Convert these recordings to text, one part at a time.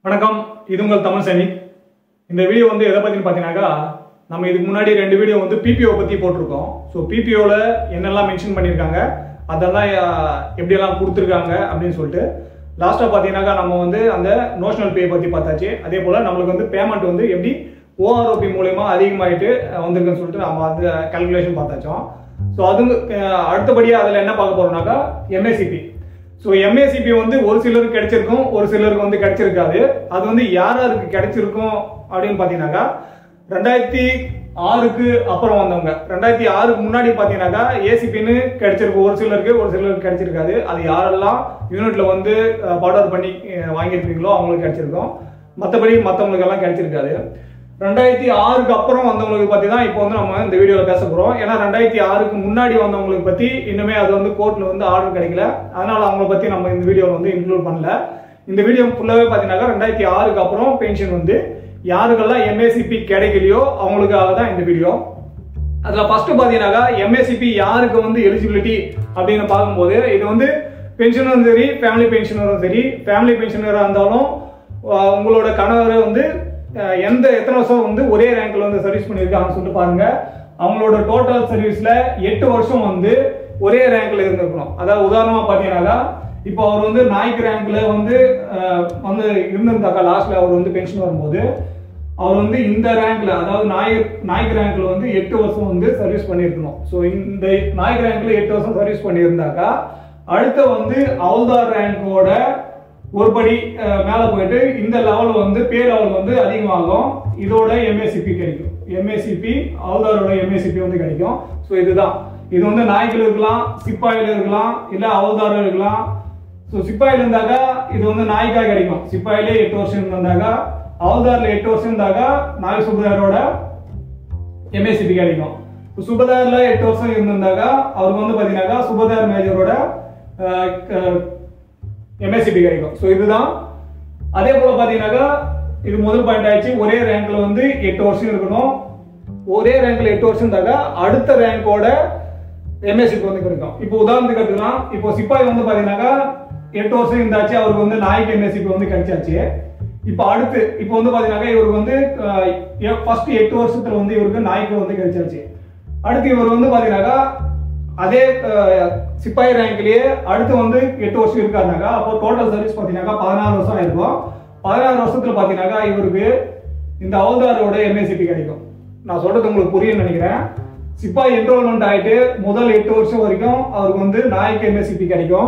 வணக்கம் இது உங்கள் தமிழ் சைனிக் இந்த வீடியோ வந்து எதை பற்றின்னு பார்த்தீங்கன்னாக்கா நம்ம இதுக்கு முன்னாடி ரெண்டு வீடியோ வந்து பிபிஓ பற்றி போட்டிருக்கோம் ஸோ பிபிஓவில் என்னெல்லாம் மென்ஷன் பண்ணியிருக்காங்க அதெல்லாம் அஹ், எப்படியெல்லாம் கொடுத்துருக்காங்க அப்படின்னு சொல்லிட்டு லாஸ்ட்டாக பார்த்தீங்கன்னாக்கா நம்ம வந்து அந்த நோஷனல் பே பற்றி பார்த்தாச்சு அதே போல் நம்மளுக்கு வந்து பேமெண்ட் வந்து எப்படி ஓஆர்ஓபி மூலயமா அதிகமாயிட்டு அஹ், வந்திருக்குன்னு சொல்லிட்டு நம்ம அந்த கால்குலேஷன் பார்த்தாச்சோம் ஸோ அது அஹ், அடுத்தபடியாக அதில் என்ன பார்க்க போகிறோம்னாக்கா எம்ஏசிபி ஸோ எம்ஏசிபி வந்து ஒரு சிலருக்கு கிடைச்சிருக்கும் ஒரு சிலருக்கு வந்து கிடைச்சிருக்காது அது வந்து யார் யாருக்கு கிடைச்சிருக்கும் அப்படின்னு பார்த்தீங்கன்னாக்கா ரெண்டாயிரத்தி ஆறுக்கு அப்புறம் வந்தவங்க ரெண்டாயிரத்தி ஆறுக்கு முன்னாடி பார்த்தீங்கன்னாக்கா ஏசிபின்னு கிடைச்சிருக்கும் ஒரு சிலருக்கு ஒரு சிலருக்கு கிடைச்சிருக்காது அது யாரெல்லாம் யூனிட்ல வந்து ஆர்டர் பண்ணி அஹ், வாங்கியிருப்பீங்களோ அவங்களுக்கு கிடைச்சிருக்கும் மற்றபடி மற்றவங்களுக்கெல்லாம் கிடைச்சிருக்காது ரெண்டாயிரத்தி ஆறுக்கு அப்புறம் வந்தவங்களுக்கு பத்தி தான் இப்போ வந்து நம்ம இந்த வீடியோவில் பேச போறோம் ஏன்னா ரெண்டாயிரத்தி ஆறுக்கு முன்னாடி வந்தவங்களுக்கு பத்தி இன்னுமே அது வந்து கோர்ட்ல வந்து ஆர்டர் கிடைக்கல அதனால அவங்கள பத்தி நம்ம இந்த வீடியோவில் வந்து இன்க்ளூட் பண்ணல இந்த வீடியோ ஃபுல்லாவே பார்த்தீங்கன்னாக்கா ரெண்டாயிரத்தி ஆறுக்கு அப்புறம் பென்ஷன் வந்து யாருக்கெல்லாம் எம்ஏசிபி கிடைக்கலையோ அவங்களுக்காக தான் இந்த வீடியோ அதுல ஃபர்ஸ்ட் பாத்தீங்கன்னாக்கா எம்ஏசிபி யாருக்கு வந்து எலிஜிபிலிட்டி அப்படின்னு பார்க்கும்போது இது வந்து பென்ஷனரும் சரி ஃபேமிலி பென்ஷனரும் சரி ஃபேமிலி பென்ஷனராக இருந்தாலும் அஹ், உங்களோட கணவர் வந்து அஹ், எந்த எத்தனை வருஷம் வந்து ஒரே ரேங்க்ல வந்து சர்வீஸ் பண்ணியிருக்காங்கன்னு சொல்லிட்டு பாருங்க அவங்களோட டோட்டல் சர்வீஸ்ல எட்டு வருஷம் வந்து ஒரே ரேங்க்ல இருந்திருக்கணும் அதாவது உதாரணமா பாத்தீங்கன்னாக்கா இப்போ அவர் வந்து நாய்க்கு ரேங்க்ல வந்து அஹ், வந்து இருந்திருந்தாக்கா லாஸ்ட்ல அவர் வந்து பென்ஷன் வரும்போது அவர் வந்து இந்த ரேங்க்ல அதாவது நாயக் நாயக் ரேங்க்ல வந்து எட்டு வருஷம் வந்து சர்வீஸ் பண்ணியிருக்கணும் ஸோ இந்த நாயக் ரேங்க்ல எட்டு வருஷம் சர்வீஸ் பண்ணியிருந்தாக்கா அடுத்த வந்து அவுல்தார் ரேங்கோட ஒரு படி அஹ், மேல போயிட்டு இந்த லெவல் வந்து பே லெவல் வந்து அதிகமாகும் இதோட எம்ஏசிபி கிடைக்கும் எம்ஏசிபி அவுல்தாரோட எம்ஏசிபி வந்து கிடைக்கும் ஸோ இதுதான் இது வந்து நாய்கள் இருக்கலாம் சிப்பாயில் இருக்கலாம் இல்ல அவுல்தாரம் இருக்கலாம் ஸோ சிப்பாயில் இருந்தாக்கா இது வந்து நாய்க்கா கிடைக்கும் சிப்பாயிலே எட்டு வருஷம் இருந்தாக்கா அவுல்தார்ல எட்டு வருஷம் இருந்தாக்கா நாய் சுபதாரோட எம்ஏசிபி கிடைக்கும் இப்போ சுபதார்ல எட்டு வருஷம் இருந்திருந்தாக்கா அவருக்கு வந்து பாத்தீங்கன்னாக்கா சுபதார் மேஜரோட எம்எஸ்சிபி கிடைக்கும் ஸோ இதுதான் அதே போல பாத்தீங்கன்னாக்கா இது முதல் பாயிண்ட் ஆயிடுச்சு ஒரே ரேங்க்ல வந்து எட்டு வருஷம் இருக்கணும் ஒரே ரேங்க்ல எட்டு வருஷம் இருந்தாக்கா அடுத்த ரேங்கோட எம்எஸ்சிக்கு வந்து கிடைக்கும் இப்போ உதாரணத்துக்கு எடுத்துக்கலாம் இப்போ சிப்பாய் வந்து பாத்தீங்கன்னாக்கா எட்டு வருஷம் இருந்தாச்சு அவருக்கு வந்து நாய்க்கு எம்எஸ்சிக்கு வந்து கிடைச்சாச்சு இப்போ அடுத்து இப்போ வந்து பாத்தீங்கன்னாக்கா இவருக்கு வந்து ஃபர்ஸ்ட் எட்டு வருஷத்துல வந்து இவருக்கு நாய்க்கு வந்து கிடைச்சாச்சு அடுத்து இவர் வந்து பாத்தீங்கன்னாக்கா அதே அஹ், சிப்பாய் ரேங்க்லயே அடுத்து வந்து எட்டு வருஷம் இருக்காருனாக்கா அப்போ டோட்டல் சர்வீஸ் பாத்தீங்கன்னாக்கா பதினாறு வருஷம் ஆயிருக்கும் பதினாறு வருஷத்துல பாத்தீங்கன்னாக்கா இவருக்கு இந்த அவுதாரோட எம்ஏசிபி கிடைக்கும் நான் சொல்றது உங்களுக்கு புரியும்னு நினைக்கிறேன் சிப்பாய் என்ரோல்மெண்ட் ஆயிட்டு முதல் எட்டு வருஷம் வரைக்கும் அவருக்கு வந்து நாய்க்கு எம்எஸ்சிபி கிடைக்கும்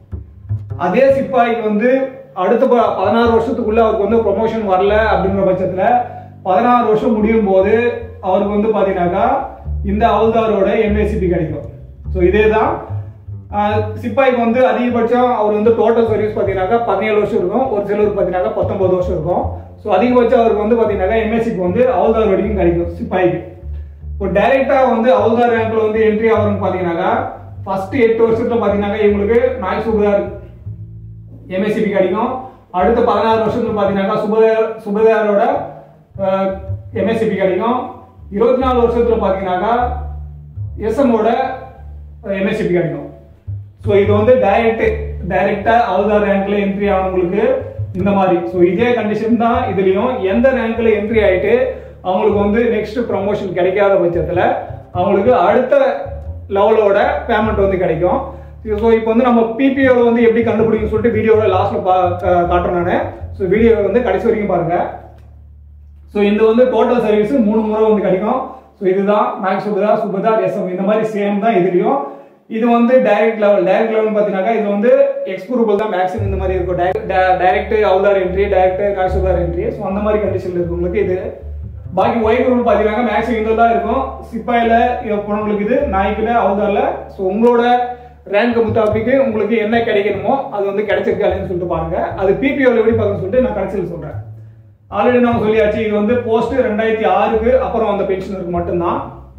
அதே சிப்பாய்க்கு வந்து அடுத்த ப- பதினாறு வருஷத்துக்குள்ள அவருக்கு வந்து ப்ரொமோஷன் வரல அப்படிங்கிற பட்சத்துல பதினாறு வருஷம் முடியும் போது அவருக்கு வந்து பாத்தீங்கன்னாக்கா இந்த அவுல்தாரோட எம்ஏசிபி கிடைக்கும் ஸோ இதே தான் சிப்பாய்க்கு வந்து அதிகபட்சம் அவர் வந்து டோட்டல் சர்வீஸ் பார்த்தீங்கன்னாக்கா பதினேழு வருஷம் இருக்கும் ஒரு சிலருக்கு பார்த்தீங்கன்னாக்கா பத்தொன்பது வருஷம் இருக்கும் ஸோ அதிகபட்சம் அவருக்கு வந்து பார்த்தீங்கன்னாக்கா எம்எஸ்சிக்கு வந்து அவுல்தார் வரைக்கும் கிடைக்கும் சிப்பாய்க்கு இப்போ டைரக்டா வந்து அவுல்தார் ரேங்க்ல வந்து என்ட்ரி ஆகுறன்னு பாத்தீங்கன்னாக்கா ஃபர்ஸ்ட் எட்டு வருஷத்துல பாத்தீங்கன்னாக்கா இவங்களுக்கு நாய் சுபதார் எம்எஸ்சிபி கிடைக்கும் அடுத்த பதினாறு வருஷத்துல பாத்தீங்கன்னாக்கா சுபதார் சுபதாரோட எம்எஸ்சிபி கிடைக்கும் இருபத்தி நாலு வருஷத்துல பாத்தீங்கன்னாக்கா எஸ்எம்மோட எம்எஸ்சிபி கிடைக்கும் ஸோ இது வந்து டைரக்ட் டைரக்டா அவுதார் ரேங்க்ல என்ட்ரி ஆனவங்களுக்கு இந்த மாதிரி ஸோ இதே கண்டிஷன் தான் இதுலயும் எந்த ரேங்க்ல என்ட்ரி ஆயிட்டு அவங்களுக்கு வந்து நெக்ஸ்ட் ப்ரமோஷன் கிடைக்காத பட்சத்துல அவங்களுக்கு அடுத்த லெவலோட பேமெண்ட் வந்து கிடைக்கும் ஸோ இப்போ வந்து நம்ம பிபிஓ வந்து எப்படி கண்டுபிடிக்கும் சொல்லிட்டு வீடியோட லாஸ்ட்ல காட்டுறேன் நான் ஸோ வீடியோ வந்து கடைசி வரைக்கும் பாருங்க ஸோ இது வந்து டோட்டல் சர்வீஸ் மூணு முறை வந்து கிடைக்கும் ஸோ இதுதான் மேக்ஸ் சுபதா சுபதா எஸ்எம் இந்த மாதிரி சேம் தான் இதுலயும் இது வந்து டைரக்ட் லெவல் டைரக்ட் லெவல் பார்த்தீங்கன்னாக்கா இது வந்து எக்ஸ்பூரபிள் தான் மேக்ஸிமம் இந்த மாதிரி இருக்கும் டைரக்ட் அவுதார் என்ட்ரி டைரக்ட் காசு சுபதார் என்ட்ரி ஸோ அந்த மாதிரி கண்டிஷன்ல இருக்கவங்களுக்கு இது பாக்கி ஒய் குரூப் பார்த்தீங்கன்னா மேக்ஸிமம் இதில் தான் இருக்கும் சிப்பாயில போனவங்களுக்கு இது நாய்க்குல அவுதார்ல ஸோ உங்களோட ரேங்க் முத்தாப்பிக்கு உங்களுக்கு என்ன கிடைக்கணுமோ அது வந்து கிடைச்சிருக்கு அப்படின்னு சொல்லிட்டு பாருங்க அது பிபிஓல எப்படி பார்க்கணும்னு சொல்லிட்டு நான் கடைசியில் சொல்றேன் ஆல்ரெடி நம்ம சொல்லியாச்சு இது வந்து போஸ்ட் ரெண்டாயிரத்தி ஆறுக்கு அப்புறம் வந்த பென்ஷனருக்கு மட்டும்தான்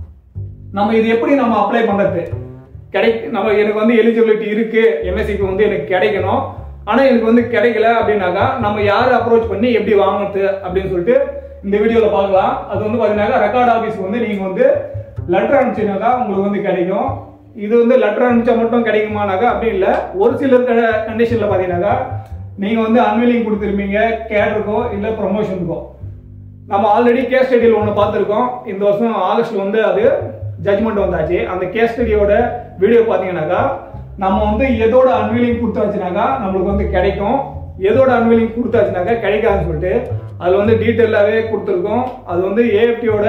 நம்ம இது எப்படி நம்ம அப்ளை பண்றது கிடை நம்ம எனக்கு வந்து எலிஜிபிலிட்டி இருக்கு எம்எஸ்சிக்கு வந்து எனக்கு கிடைக்கணும் ஆனா எனக்கு வந்து கிடைக்கல அப்படின்னாக்கா நம்ம யாரை அப்ரோச் பண்ணி எப்படி வாங்குறது அப்படின்னு சொல்லிட்டு இந்த வீடியோல பார்க்கலாம் அது வந்து பாத்தீங்கன்னா ரெக்கார்ட் ஆபீஸ்க்கு வந்து நீங்க வந்து லெட்டர் அனுப்பிச்சீங்கன்னாக்கா உங்களுக்கு வந்து கிடைக்கும் இது வந்து லெட்டர் அனுப்பிச்சா மட்டும் கிடைக்குமானாக்கா அப்படி இல்லை ஒரு சில கண்டிஷன்ல பாத்தீங்கன்னாக்கா நீங்கள் வந்து அன்விலிங் கொடுத்துருப்பீங்க கேடருக்கோ இல்லை ப்ரொமோஷனுக்கோ நம்ம ஆல்ரெடி கேஸ் ஸ்டடியில் ஒன்று பார்த்துருக்கோம் இந்த வருஷம் ஆகஸ்ட்ல வந்து அது ஜட்மெண்ட் வந்தாச்சு அந்த கேஸ் ஸ்டடியோட வீடியோ பார்த்தீங்கன்னாக்கா நம்ம வந்து எதோட அன்வீலிங் கொடுத்தாச்சுனாக்கா நம்மளுக்கு வந்து கிடைக்கும் எதோட அன்வீலிங் கொடுத்தாச்சுனாக்கா கிடைக்காதுன்னு சொல்லிட்டு அது வந்து டீட்டெயிலாகவே கொடுத்துருக்கோம் அது வந்து ஏஎஃப்டியோட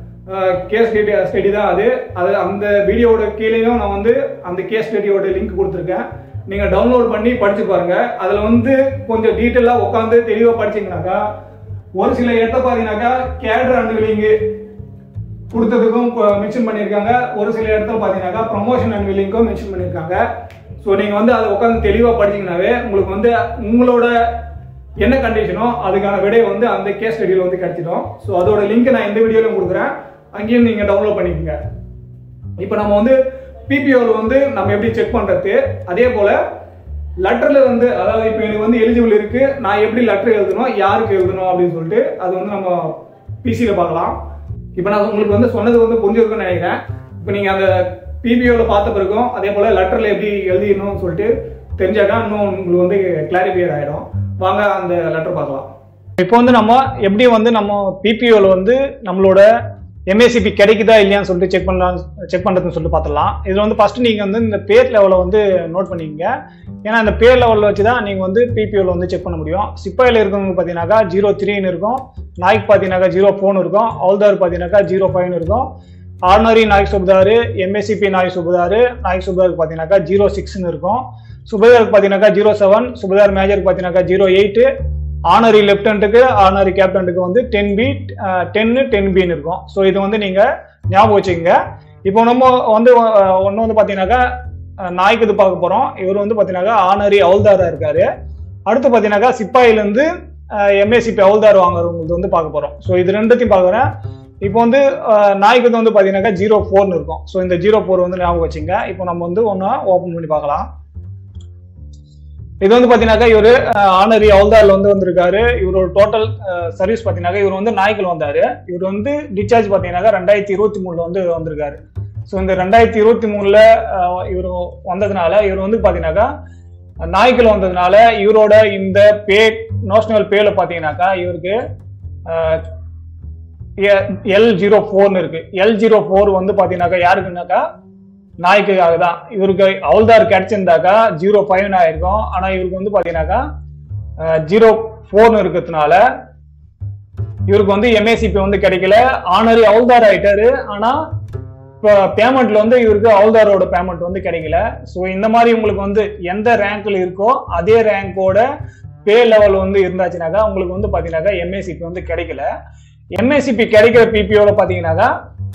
கேஸ் ஸ்டடி ஸ்டடி தான் அது அது அந்த வீடியோவோட கீழேயும் நான் வந்து அந்த கேஸ் ஸ்டடியோட லிங்க் கொடுத்துருக்கேன் நீங்கள் டவுன்லோட் பண்ணி படிச்சு பாருங்க அதில் வந்து கொஞ்சம் டீட்டெயிலாக உட்காந்து தெளிவாக படிச்சீங்கன்னாக்கா ஒரு சில இடத்த பார்த்தீங்கன்னாக்கா கேடர் அன்விலிங்கு கொடுத்ததுக்கும் மென்ஷன் பண்ணியிருக்காங்க ஒரு சில இடத்துல பார்த்தீங்கன்னாக்கா ப்ரொமோஷன் அண்ட் வில்லிங்க்கும் மென்ஷன் பண்ணியிருக்காங்க ஸோ நீங்கள் வந்து அதை உட்காந்து தெளிவாக படிச்சீங்கன்னாவே உங்களுக்கு வந்து உங்களோட என்ன கண்டிஷனோ அதுக்கான விடை வந்து அந்த கேஸ் ஸ்டடியில் வந்து கிடைச்சிடும் ஸோ அதோட லிங்க் நான் இந்த வீடியோலையும் கொடுக்குறேன் அங்கேயும் நீங்கள் டவுன்லோட் பண்ணிக்கோங்க இப்போ நம்ம வந்து பிபிஓவில் வந்து நம்ம எப்படி செக் பண்ணுறது அதே போல் லெட்டரில் வந்து அதாவது இப்போ எனக்கு வந்து எலிஜிபிள் இருக்கு நான் எப்படி லெட்டர் எழுதணும் யாருக்கு எழுதணும் அப்படின்னு சொல்லிட்டு அது வந்து நம்ம பிசியில் பார்க்கலாம் இப்போ நான் உங்களுக்கு வந்து சொன்னது வந்து புரிஞ்சிருக்குன்னு நினைக்கிறேன் இப்போ நீங்கள் அந்த பிபிஓவில் பார்த்த பிறகும் அதே போல் லெட்டரில் எப்படி எழுதிடணும்னு சொல்லிட்டு தெரிஞ்சாக்கா இன்னும் உங்களுக்கு வந்து கிளாரிஃபையர் ஆகிடும் வாங்க அந்த லெட்டர் பார்க்கலாம் இப்போ வந்து நம்ம எப்படி வந்து நம்ம பிபிஓவில் வந்து நம்மளோட எம்ஏசிபி கிடைக்குதா இல்லையான்னு சொல்லிட்டு செக் பண்ணலாம் செக் பண்ணுறதுன்னு சொல்லிட்டு பார்த்துடலாம் இதில் வந்து ஃபஸ்ட்டு நீங்கள் வந்து இந்த பேர் லெவலை வந்து நோட் பண்ணிக்கங்க ஏன்னா இந்த பேர் லெவலில் வச்சு தான் நீங்கள் வந்து பிபிஓவில் வந்து செக் பண்ண முடியும் சிப்பாயில் இருக்கவங்க பார்த்தீங்கன்னாக்கா ஜீரோ த்ரீன்னு இருக்கும் நாய்க்கு பார்த்தீங்கன்னாக்கா ஜீரோ ஃபோன் இருக்கும் ஆல்தார் பார்த்தீங்கன்னாக்கா ஜீரோ ஃபைவ்னு இருக்கும் ஆர்டினரி நாய்க் சுபதாரு எம்எஸ்சிபி நாய் சுபதாரு நாய்க் சுபதாருக்கு பார்த்தீங்கன்னாக்கா ஜீரோ சிக்ஸ்னு இருக்கும் சுபதாருக்கு பார்த்தீங்கன்னாக்கா ஜீரோ செவன் சுபதார் மேஜருக்கு பார்த்தீங்கன்னாக்கா ஜீரோ எயிட்டு ஆனரி லெப்டன்ட்டுக்கு ஆனரி கேப்டன்ட்டுக்கு வந்து டென் பி டென்னு டென் பின்னு இருக்கும் ஸோ இது வந்து நீங்கள் ஞாபகம் வச்சுக்கோங்க இப்போ நம்ம வந்து ஒன்று வந்து பார்த்தீங்கன்னாக்கா நாய்க்கு இது பார்க்க போகிறோம் இவர் வந்து பார்த்தீங்கன்னாக்கா ஆனரி அவுல்தாரா இருக்காரு அடுத்து பார்த்தீங்கன்னாக்கா சிப்பாயிலேருந்து எம்ஏசிபி அவுல்தார் வாங்குறவங்களுக்கு வந்து பார்க்க போகிறோம் ஸோ இது ரெண்டுத்தையும் பார்க்குறேன் இப்போ வந்து நாய்க்கு வந்து பார்த்தீங்கன்னாக்கா ஜீரோ ஃபோர்னு இருக்கும் ஸோ இந்த ஜீரோ ஃபோர் வந்து ஞாபகம் வச்சுங்க இப்போ நம்ம வந்து ஒன்று ஓப்பன் பண்ணி பார்க்கலாம் இது வந்து பாத்தீங்கன்னாக்கா இவர் ஆனரி அவுல்தார்ல வந்து வந்திருக்காரு இவரோட டோட்டல் சர்வீஸ் பாத்தீங்கன்னாக்கா இவர் வந்து நாய்க்கல் வந்தாரு இவர் வந்து டிஸ்சார்ஜ் பாத்தீங்கன்னாக்கா ரெண்டாயிரத்தி இருபத்தி மூணுல வந்து வந்திருக்காரு ஸோ இந்த ரெண்டாயிரத்தி இருபத்தி மூணுல இவர் வந்ததுனால இவர் வந்து பாத்தீங்கன்னாக்கா நாய்க்கல் வந்ததுனால இவரோட இந்த பே நேஷனல் பேல பாத்தீங்கன்னாக்கா இவருக்கு எல் ஜீரோ ஃபோர்னு இருக்கு எல் ஜீரோ ஃபோர் வந்து பாத்தீங்கன்னாக்கா யாருக்குனாக்கா நாய்க்குக்காக தான் இவருக்கு அவுல்தார் கிடைச்சிருந்தாக்கா ஜீரோ ஃபைவ்னு ஆயிருக்கும் ஆனால் இவருக்கு வந்து பார்த்தீங்கன்னாக்கா ஜீரோ ஃபோர்னு இருக்கிறதுனால இவருக்கு வந்து எம்ஏசிபி வந்து கிடைக்கல ஆனரி அவுல்தார் ஆயிட்டாரு ஆனால் இப்போ பேமெண்ட்ல வந்து இவருக்கு அவுல்தாரோட பேமெண்ட் வந்து கிடைக்கல ஸோ இந்த மாதிரி உங்களுக்கு வந்து எந்த ரேங்க்ல இருக்கோ அதே ரேங்கோட பே லெவல் வந்து இருந்தாச்சுனாக்கா உங்களுக்கு வந்து பார்த்தீங்கன்னாக்கா எம்ஏசிபி வந்து கிடைக்கல எம்ஏசிபி கிடைக்கிற பிபிஓல பார்த்தீங்கன்னாக்கா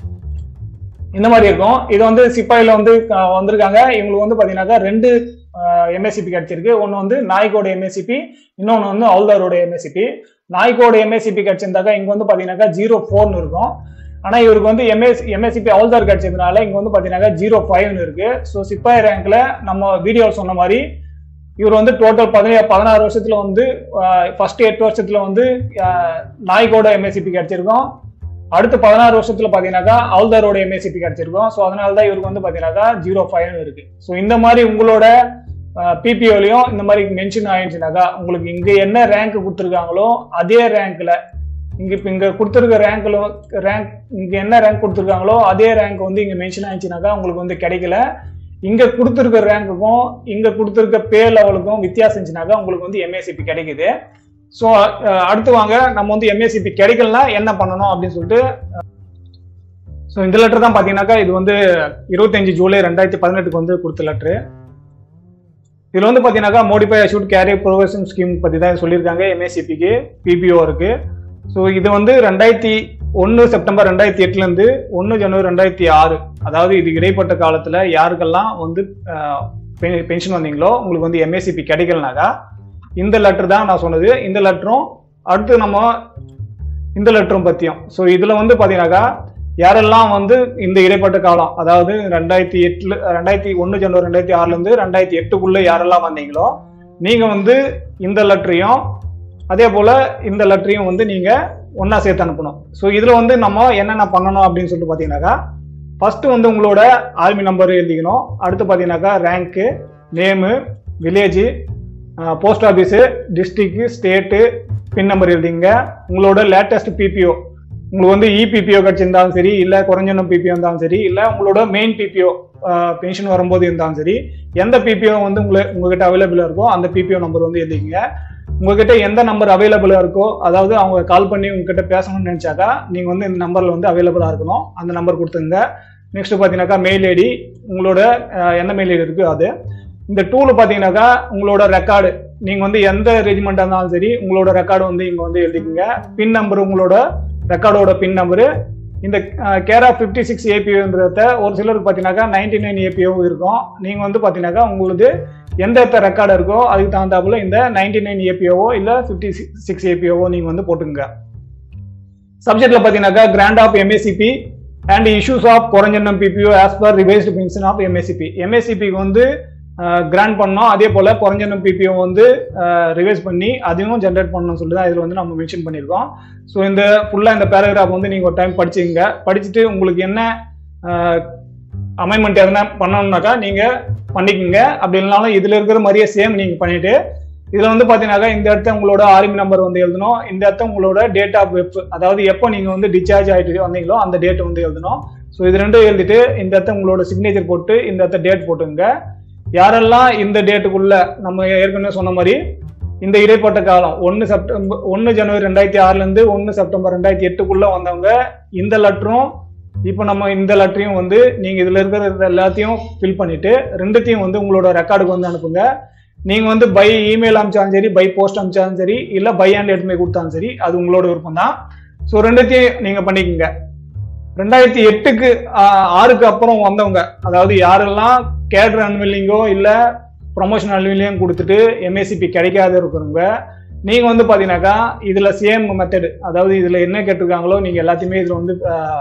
இந்த மாதிரி இருக்கும் இது வந்து சிப்பாயில வந்து வந்திருக்காங்க இவங்களுக்கு வந்து பாத்தீங்கன்னாக்கா ரெண்டு எம்எஸ்சிபி கிடைச்சிருக்கு ஒன்று வந்து நாய்க்கோட எம்எஸ்சிபி இன்னொன்று வந்து அவுல்தாரோட எம்எஸ்சிபி நாய்க்கோட எம்எஸ்சிபி கிடைச்சிருந்தாக்கா இங்க வந்து பாத்தீங்கன்னாக்கா ஜீரோ ஃபோர்னு இருக்கும் ஆனா இவருக்கு வந்து எம்எஸ் எம்எஸ்சிபி அவுல்தார் கிடைச்சதுனால இங்க வந்து பாத்தீங்கன்னாக்கா ஜீரோ ஃபைவ்னு இருக்கு ஸோ சிப்பாய் ரேங்க்ல நம்ம வீடியோ சொன்ன மாதிரி இவர் வந்து டோட்டல் பதினேழு பதினாறு வருஷத்துல வந்து ஃபர்ஸ்ட் எட்டு வருஷத்துல வந்து நாய்க்கோட எம்எஸ்சிபி கிடைச்சிருக்கோம் அடுத்து பதினாறு வருஷத்துல பாத்தீங்கன்னாக்கா அவுல்தாரோட எம்ஏசிபி கிடைச்சிருக்கும் ஸோ அதனால தான் இவருக்கு வந்து பாத்தீங்கன்னாக்கா ஜீரோ ஃபைவ் இருக்கு ஸோ இந்த மாதிரி உங்களோட பிபிஓலையும் இந்த மாதிரி மென்ஷன் ஆயிடுச்சுனாக்கா உங்களுக்கு இங்க என்ன ரேங்க் கொடுத்துருக்காங்களோ அதே ரேங்க்ல இங்க இப்ப இங்க கொடுத்துருக்க ரேங்க்ல ரேங்க் இங்க என்ன ரேங்க் கொடுத்துருக்காங்களோ அதே ரேங்க் வந்து இங்க மென்ஷன் ஆயிடுச்சுனாக்கா உங்களுக்கு வந்து கிடைக்கல இங்க கொடுத்துருக்க ரேங்க்குக்கும் இங்க கொடுத்துருக்க பே லெவலுக்கும் வித்தியாசம் இருந்துச்சுனாக்கா உங்களுக்கு வந்து எம்ஏசிபி கிடைக்குது ஸோ அடுத்து வாங்க நம்ம வந்து எம்ஏசிபி கிடைக்கலனா என்ன பண்ணணும் அப்படின்னு சொல்லிட்டு ஸோ இந்த லெட்டர் தான் பார்த்தீங்கன்னாக்கா இது வந்து இருபத்தஞ்சு ஜூலை ரெண்டாயிரத்தி பதினெட்டுக்கு வந்து கொடுத்த லெட்ரு இதில் வந்து பார்த்தீங்கன்னாக்கா modify assured career progression scheme பற்றி தான் சொல்லியிருக்காங்க எம்ஏசிபிக்கு பிபிஓ இருக்கு ஸோ இது வந்து ரெண்டாயிரத்தி ஒன்று செப்டம்பர் ரெண்டாயிரத்தி எட்டுலேருந்து ஒன்று ஜனவரி ரெண்டாயிரத்தி ஆறு அதாவது இது இடைப்பட்ட காலத்தில் யாருக்கெல்லாம் வந்து பென்ஷன் வந்தீங்களோ உங்களுக்கு வந்து எம்ஏசிபி கிடைக்கலனாக்கா இந்த லெட்டர் தான் நான் சொன்னது இந்த லெட்டரும் அடுத்து நம்ம இந்த லெட்டரும் பற்றியும் ஸோ இதில் வந்து பார்த்தீங்கன்னாக்கா யாரெல்லாம் வந்து இந்த இடைப்பட்ட காலம் அதாவது ரெண்டாயிரத்தி எட்டுல ரெண்டாயிரத்தி ஒன்று ஜனவரி ரெண்டாயிரத்தி ஆறுலேருந்து ரெண்டாயிரத்தி எட்டுக்குள்ளே யாரெல்லாம் வந்தீங்களோ நீங்கள் வந்து இந்த லெட்டரையும் அதே போல் இந்த லெட்டரையும் வந்து நீங்கள் ஒன்றா சேர்த்து அனுப்பணும் ஸோ இதில் வந்து நம்ம என்னென்ன பண்ணணும் அப்படின்னு சொல்லிட்டு பார்த்தீங்கன்னாக்கா ஃபஸ்ட்டு வந்து உங்களோட ஆர்மி நம்பர் எழுதிக்கணும் அடுத்து பார்த்தீங்கன்னாக்கா rank name village post office district state pin number எழுதிங்க உங்களோட லேட்டஸ்ட் பிபிஓ உங்களுக்கு வந்து இபிபிஓ கிடச்சிருந்தாலும் சரி இல்லை குறைஞ்சனம் பிபிஓ இருந்தாலும் சரி இல்லை உங்களோட மெயின் பிபிஓ பென்ஷன் வரும்போது இருந்தாலும் சரி எந்த பிபிஓ வந்து உங்களை உங்ககிட்ட அவைலபிளாக இருக்கோ அந்த பிபிஓ நம்பர் வந்து எழுதிங்க உங்ககிட்ட எந்த நம்பர் அவைலபிளாக இருக்கோ அதாவது அவங்க கால் பண்ணி உங்ககிட்ட பேசணும்னு நினச்சாக்கா நீங்கள் வந்து இந்த நம்பரில் வந்து அவைலபிளாக இருக்கணும் அந்த நம்பர் கொடுத்துங்க நெக்ஸ்ட் பார்த்தீங்கன்னாக்கா மெயில் ஐடி உங்களோட அஹ், எந்த மெயில் ஐடி இருக்கோ அது இந்த டூல் பார்த்தீங்கன்னாக்கா உங்களோட ரெக்கார்டு நீங்கள் வந்து எந்த ரெஜிமெண்ட்டாக இருந்தாலும் சரி உங்களோட ரெக்கார்டு வந்து இங்கே வந்து எழுதிக்கங்க பின் நம்பர் உங்களோட ரெக்கார்டோட பின் நம்பரு இந்த கேரா ஃபிஃப்டி சிக்ஸ் ஏபிஓன்றத ஒரு சிலருக்கு பார்த்தீங்கன்னாக்கா நைன்டி நைன் ஏபிஓ இருக்கும் நீங்கள் வந்து பார்த்தீங்கன்னாக்கா உங்களுக்கு எந்த எந்த ரெக்கார்டு இருக்கோ அதுக்கு தகுந்தாப்புல இந்த நைன்டி நைன் ஏபிஓவோ இல்லை ஃபிஃப்டி சிக்ஸ் ஏபிஓவோ நீங்கள் வந்து போட்டுங்க சப்ஜெக்ட்ல பார்த்தீங்கன்னாக்கா grant of MACP and issues of குறைஞ்செண்ணம் PPO as per revised pension of MACP எம்ஏசிபிக்கு வந்து கிராண்ட் பண்ணோம் அதே போல் குறைஞ்செண்ணம் பிபிஓ வந்து ரிவைஸ் பண்ணி அதையும் ஜென்ரேட் பண்ணணும்னு சொல்லி தான் இதில் வந்து நம்ம மென்ஷன் பண்ணியிருக்கோம் ஸோ இந்த ஃபுல்லாக இந்த பேராகிராஃப் வந்து நீங்கள் ஒரு டைம் படிச்சுங்க படிச்சுட்டு உங்களுக்கு என்ன அமைன்மெண்ட் எதனா பண்ணணும்னாக்கா நீங்கள் பண்ணிக்கோங்க அப்படி இல்லைனாலும் இதில் இருக்கிற மாதிரியே சேம் நீங்கள் பண்ணிவிட்டு இதில் வந்து பார்த்தீங்கன்னாக்கா இந்த இடத்த உங்களோட ஆர்மி நம்பர் வந்து எழுதணும் இந்த இடத்த உங்களோட டேட் ஆஃப் வெப் அதாவது எப்போ நீங்கள் வந்து டிஸ்சார்ஜ் ஆகிட்டு வந்தீங்களோ அந்த டேட் வந்து எழுதணும் ஸோ இது ரெண்டும் எழுதிட்டு இந்த இடத்த உங்களோட சிக்னேச்சர் போட்டு இந்த இடத்த டேட் போட்டுங்க யாரெல்லாம் இந்த டேட்டுக்குள்ள நம்ம ஏற்கனவே சொன்ன மாதிரி இந்த இடைப்பட்ட காலம் ஒன்று செப்டம்பர் ஒன்று ஜனவரி ரெண்டாயிரத்தி ஆறுலேருந்து ஒன்று செப்டம்பர் ரெண்டாயிரத்தி எட்டுக்குள்ளே வந்தவங்க இந்த லெட்டரும் இப்போ நம்ம இந்த லெட்டரையும் வந்து நீங்கள் இதில் இருக்கிற எல்லாத்தையும் ஃபில் பண்ணிவிட்டு ரெண்டுத்தையும் வந்து உங்களோட ரெக்கார்டுக்கு வந்து அனுப்புங்க நீங்கள் வந்து பை இமெயில் அனுப்பிச்சாலும் சரி பை போஸ்ட் அனுப்பிச்சாலும் சரி இல்லை பை ஹேண்ட் எடுத்து போய் கொடுத்தாலும் சரி அது உங்களோட விருப்பம் தான் ஸோ ரெண்டுத்தையும் நீங்கள் பண்ணிக்கோங்க ரெண்டாயிரத்தி எட்டுக்கு ஆ- ஆறுக்கு அப்புறம் வந்தவங்க அதாவது யாரெல்லாம் கேடர் அன்வில்லிங்கோ இல்லை ப்ரொமோஷன் அன்வில்லியும் கொடுத்துட்டு எம்ஏசிபி கிடைக்காத இருக்கிறவங்க நீங்கள் வந்து பார்த்தீங்கன்னாக்கா இதில் சேம் மெத்தடு அதாவது இதில் என்ன கேட்டிருக்காங்களோ நீங்கள் எல்லாத்தையுமே இதில் வந்து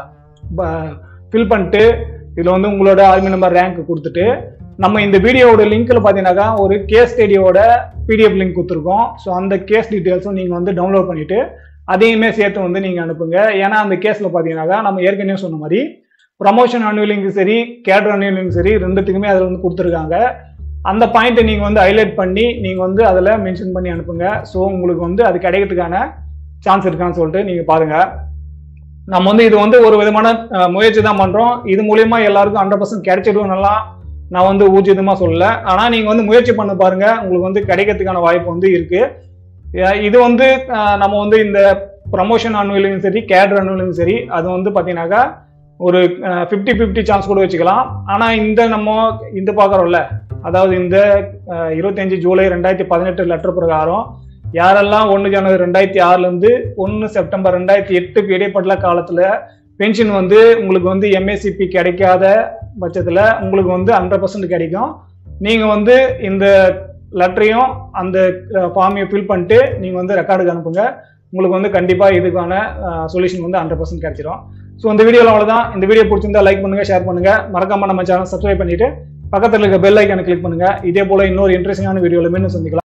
ஃபில் பண்ணிட்டு இதில் வந்து உங்களோட ஆர்மி நம்பர் ரேங்க் கொடுத்துட்டு நம்ம இந்த வீடியோவோட லிங்க்ல பார்த்தீங்கன்னாக்கா ஒரு கேஸ் ஸ்டடியோட பிடிஎஃப் லிங்க் கொடுத்துருக்கோம் ஸோ அந்த கேஸ் டீட்டெயில்ஸும் நீங்கள் வந்து டவுன்லோட் பண்ணிட்டு அதையுமே சேர்த்து வந்து நீங்கள் அனுப்புங்க ஏன்னா அந்த கேஸில் பார்த்தீங்கன்னாக்கா நம்ம ஏற்கனவே சொன்ன மாதிரி ப்ரமோஷன் அனுவலிங்கும் சரி கேடர் அனுவலிங்கும் சரி ரெண்டுத்துக்குமே அதில் வந்து கொடுத்துருக்காங்க அந்த பாயிண்ட்டை நீங்கள் வந்து ஹைலைட் பண்ணி நீங்கள் வந்து அதில் மென்ஷன் பண்ணி அனுப்புங்க ஸோ உங்களுக்கு வந்து அது கிடைக்கிறதுக்கான சான்ஸ் இருக்கான்னு சொல்லிட்டு நீங்கள் பாருங்கள் நம்ம வந்து இது வந்து ஒரு விதமான அஹ், முயற்சி தான் பண்ணுறோம் இது மூலியமா எல்லாருக்கும் ஹண்ட்ரட் பர்சன்ட் கிடைச்சிடும்னலாம் நான் வந்து ஊர்ஜிதமாக சொல்லல ஆனால் நீங்கள் வந்து முயற்சி பண்ண பாருங்க உங்களுக்கு வந்து கிடைக்கிறதுக்கான வாய்ப்பு வந்து இருக்கு அஹ், இது வந்து அஹ், நம்ம வந்து இந்த ப்ரமோஷன் அனுவலையும் சரி கேடர் அனுவலையும் சரி அது வந்து பார்த்தீங்கன்னாக்கா ஒரு ஃபிஃப்டி ஃபிஃப்டி சான்ஸ் கூட வச்சுக்கலாம் ஆனால் இந்த நம்ம இந்த பார்க்குறோம்ல அதாவது இந்த அஹ், 25 ஜூலை ரெண்டாயிரத்தி பதினெட்டு லெட்டர் பிரகாரம் யாரெல்லாம் ஒன்று ஜனவரி ரெண்டாயிரத்தி ஆறுலேருந்து ஒன்று செப்டம்பர் ரெண்டாயிரத்தி எட்டுக்கு இடைப்பட்ட காலத்தில் பென்ஷன் வந்து உங்களுக்கு வந்து எம்ஏசிபி கிடைக்காத பட்சத்தில் உங்களுக்கு வந்து ஹண்ட்ரட் பர்சன்ட் கிடைக்கும் நீங்கள் வந்து இந்த லெட்டரையும் அந்த ஃபார்மையும் ஃபில் பண்ணிட்டு நீங்கள் வந்து ரெக்கார்டுக்கு அனுப்புங்க உங்களுக்கு வந்து கண்டிப்பாக இதுக்கான சொல்யூஷன் வந்து ஹண்ட்ரட் பர்சன்ட் கிடைச்சிரும் ஸோ இந்த வீடியோவில் அவ்வளோதான் இந்த வீடியோ பிடிச்சிருந்தா லைக் பண்ணுங்கள் ஷேர் பண்ணுங்கள் மறக்காம நம்ம சேனல் சப்ஸ்கிரைப் பண்ணிட்டு பக்கத்தில் இருக்க பெல் ஐக்கானை கிளிக் பண்ணுங்கள் இதே போல் இன்னொரு இன்ட்ரெஸ்டிங்கான வீடியோவில் மீண்டும் சந்திக்கலாம்